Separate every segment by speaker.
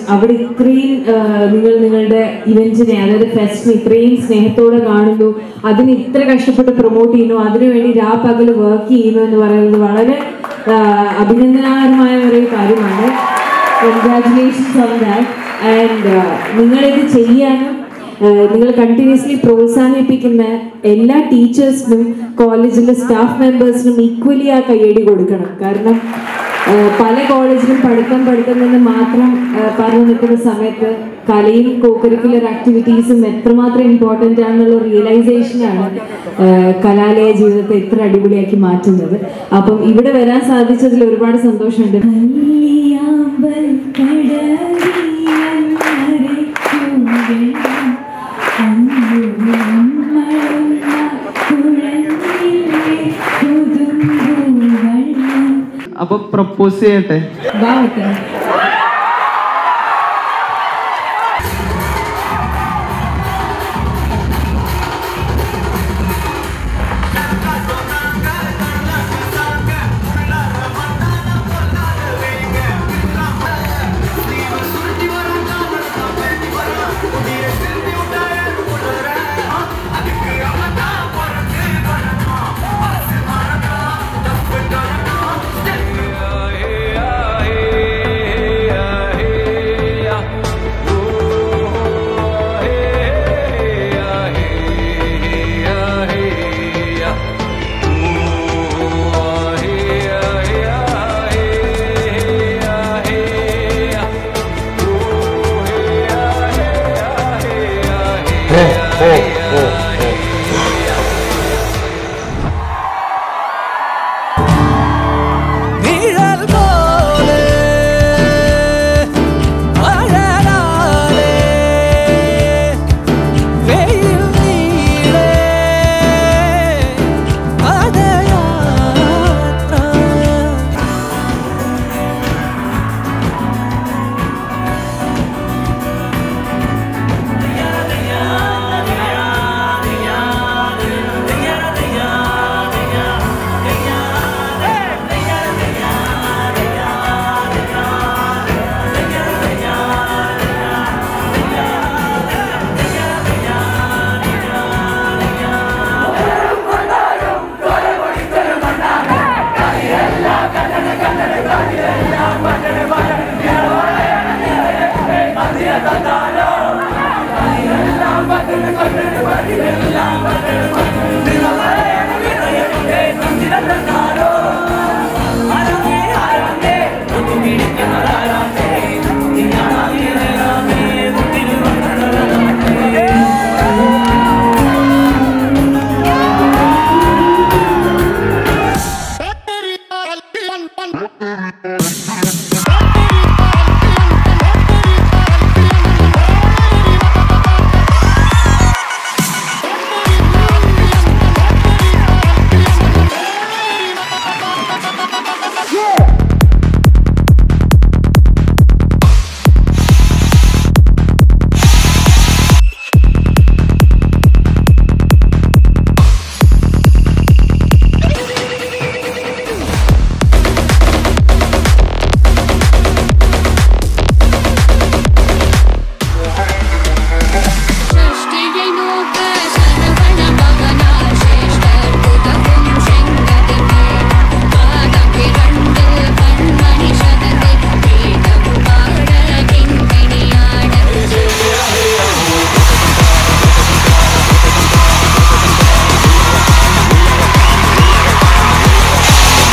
Speaker 1: അവിടെ ഇത്രയും ആ, നിങ്ങൾ നിങ്ങളുടെ ഇവന്റിനെ അതായത് ഫെസ്റ്റിനെ ഇത്രയും സ്നേഹത്തോടെ കാണുന്നു അതിന് ഇത്ര കഷ്ടപ്പെട്ട് പ്രൊമോട്ട് ചെയ്യുന്നു അതിനുവേണ്ടി രാ പകൽ വർക്ക് ചെയ്യുന്നു എന്ന് പറയുന്നത് വളരെ ആ, അഭിനന്ദനാർഹമായ ഒരു കാര്യമാണ് കൺഗ്രാറ്റുലേഷൻസ് ഓൺ ദാറ്റ് ആൻഡ് നിങ്ങളിത് ചെയ്യാനും ഏഹ് നിങ്ങൾ കണ്ടിന്യൂസ്ലി പ്രോത്സാഹിപ്പിക്കുന്ന എല്ലാ ടീച്ചേഴ്സിനും കോളേജിലെ സ്റ്റാഫ് മെമ്പേഴ്സിനും ഈക്വലി ആ കയ്യടി കൊടുക്കണം കാരണം ഏഹ് പല കോളേജിലും പഠിത്തം പഠിത്തം എന്ന് മാത്രം ഏഹ് പറഞ്ഞു നിൽക്കുന്ന സമയത്ത് കലയും കോകരിക്കുലർ ആക്ടിവിറ്റീസും എത്രമാത്രം ഇമ്പോർട്ടൻ്റ് ആണെന്നുള്ള റിയലൈസേഷനാണ് ഏഹ് കലാലയ ജീവിതത്തെ ഇത്ര അടിപൊളിയാക്കി മാറ്റുന്നത് അപ്പം ഇവിടെ വരാൻ സാധിച്ചതിൽ ഒരുപാട് സന്തോഷമുണ്ട്
Speaker 2: കല്യാമ്പൽ കടലിയം മറിക്കും വെള്ളം അമ്പുമളുന്ന കുഴലിലെ പുതുമ്പൂ വെള്ളം
Speaker 3: അപ്പൊ പ്രപ്പോസ് ചെയ്യട്ടെ
Speaker 1: വാ വെക്കണം
Speaker 4: നിഴൽ പോലെ അഴലാലെ വെയിൽ നീളെ പദയാത്ര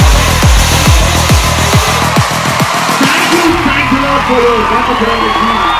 Speaker 5: Thank you, thank you, Lord, for your wonderful energy.